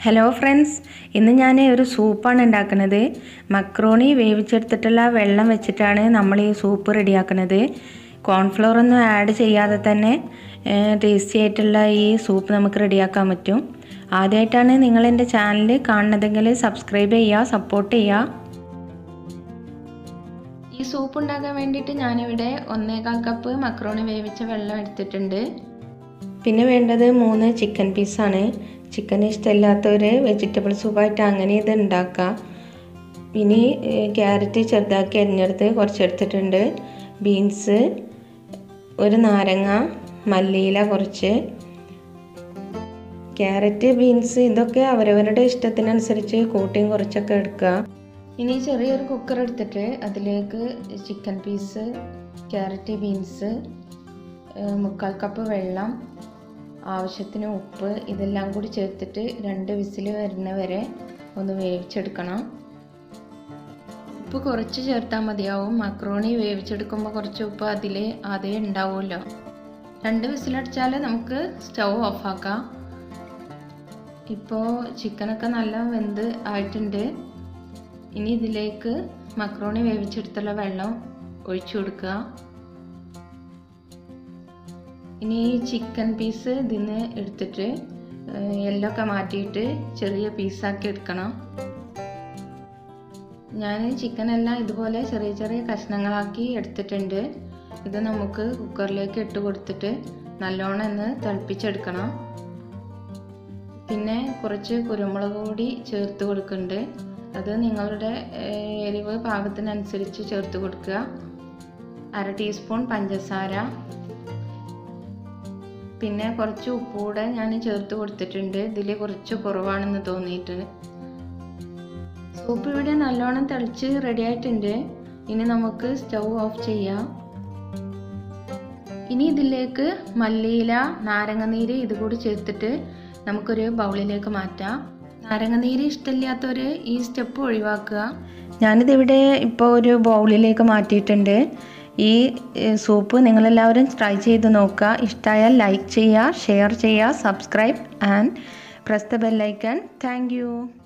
hello friends ഇന്ന് ഞാൻ ഒരു സൂപ്പാണ് ഉണ്ടാക്കുന്നത് മക്രോണി വേവിച്ചെടുത്തിട്ടുള്ള വെള്ളം വെച്ചിട്ടാണ് നമ്മൾ ഈ സൂപ്പ് റെഡിയാക്കുന്നത് കോൺഫ്ലോർ ഒന്നും ആഡ് ചെയ്യാതെ തന്നെ ടേസ്റ്റി ആയിട്ടുള്ള ഈ സൂപ്പ് നമുക്ക് റെഡിയാക്കാൻ പറ്റും ആദ്യമായിട്ടാണ് നിങ്ങൾ എൻ്റെ ചാനൽ കാണുന്നതെങ്കിൽ സബ്സ്ക്രൈബ് ചെയ്യുക സപ്പോർട്ട് ചെയ്യുക ഈ സൂപ്പ് ഉണ്ടാക്കാൻ വേണ്ടിയിട്ട് ഞാനിവിടെ ഒന്നേകാൽ കപ്പ് മക്രോണി വേവിച്ച വെള്ളം എടുത്തിട്ടുണ്ട് പിന്നെ വേണ്ടത് മൂന്ന് ചിക്കൻ പീസാണ് ചിക്കൻ ഇഷ്ടമില്ലാത്തവർ വെജിറ്റബിൾ സൂപ്പായിട്ട് അങ്ങനെ ഇത് ഉണ്ടാക്കാം ഇനി ക്യാരറ്റ് ചെറുതാക്കി അരിഞ്ഞെടുത്ത് കുറച്ചെടുത്തിട്ടുണ്ട് ബീൻസ് ഒരു നാരങ്ങ മല്ലിയില കുറച്ച് ക്യാരറ്റ് ബീൻസ് ഇതൊക്കെ അവരവരുടെ ഇഷ്ടത്തിനനുസരിച്ച് കൂട്ടിയും കുറച്ചൊക്കെ എടുക്കുക ഇനി ചെറിയൊരു കുക്കർ എടുത്തിട്ട് അതിലേക്ക് ചിക്കൻ പീസ് ക്യാരറ്റ് ബീൻസ് മുക്കാൽ കപ്പ് വെള്ളം ആവശ്യത്തിന് ഉപ്പ് ഇതെല്ലാം കൂടി ചേർത്തിട്ട് രണ്ട് വിസിൽ വരുന്ന വരെ ഒന്ന് വേവിച്ചെടുക്കണം ഉപ്പ് കുറച്ച് ചേർത്താൽ മതിയാവും മക്രോണി വേവിച്ചെടുക്കുമ്പോൾ കുറച്ച് ഉപ്പ് അതിൽ അതേ ഉണ്ടാവുമല്ലോ രണ്ട് വിസിലടിച്ചാൽ നമുക്ക് സ്റ്റൗ ഓഫാക്കാം ഇപ്പോൾ ചിക്കനൊക്കെ നല്ല വെന്ത് ആയിട്ടുണ്ട് ഇനി ഇതിലേക്ക് മക്രോണി വേവിച്ചെടുത്തുള്ള വെള്ളം ഒഴിച്ചു കൊടുക്കുക ഇനി ഈ ചിക്കൻ പീസ് ഇതിന്ന് എടുത്തിട്ട് എല്ലൊക്കെ മാറ്റിയിട്ട് ചെറിയ പീസാക്കി എടുക്കണം ഞാൻ ചിക്കനെല്ലാം ഇതുപോലെ ചെറിയ ചെറിയ കഷ്ണങ്ങളാക്കി എടുത്തിട്ടുണ്ട് ഇത് നമുക്ക് കുക്കറിലേക്ക് ഇട്ട് കൊടുത്തിട്ട് നല്ലോണം ഒന്ന് തിളപ്പിച്ചെടുക്കണം പിന്നെ കുറച്ച് കുരുമുളക് കൂടി ചേർത്ത് കൊടുക്കുന്നുണ്ട് അത് നിങ്ങളുടെ എരിവ് പാകത്തിനനുസരിച്ച് ചേർത്ത് കൊടുക്കുക അര ടീസ്പൂൺ പഞ്ചസാര പിന്നെ കുറച്ച് ഉപ്പ് കൂടെ ഞാൻ ചേർത്ത് കൊടുത്തിട്ടുണ്ട് ഇതിൽ കുറച്ച് കുറവാണെന്ന് തോന്നിയിട്ട് സൂപ്പ് ഇവിടെ നല്ലോണം തിളച്ച് റെഡി ആയിട്ടുണ്ട് ഇനി നമുക്ക് സ്റ്റൗ ഓഫ് ചെയ്യാം ഇനി ഇതിലേക്ക് മല്ലിയില നാരങ്ങനീര് ഇത് കൂടി ചേർത്തിട്ട് നമുക്കൊരു ബൗളിലേക്ക് മാറ്റാം നാരങ്ങനീര് ഇഷ്ടമില്ലാത്തവർ ഈ സ്റ്റെപ്പ് ഒഴിവാക്കുക ഞാനിതിവിടെ ഇപ്പോൾ ഒരു ബൗളിലേക്ക് മാറ്റിയിട്ടുണ്ട് ഈ സൂപ്പ് നിങ്ങളെല്ലാവരും ട്രൈ ചെയ്ത് നോക്കുക ഇഷ്ടമായാൽ ലൈക്ക് ചെയ്യുക ഷെയർ ചെയ്യുക subscribe and press the bell icon thank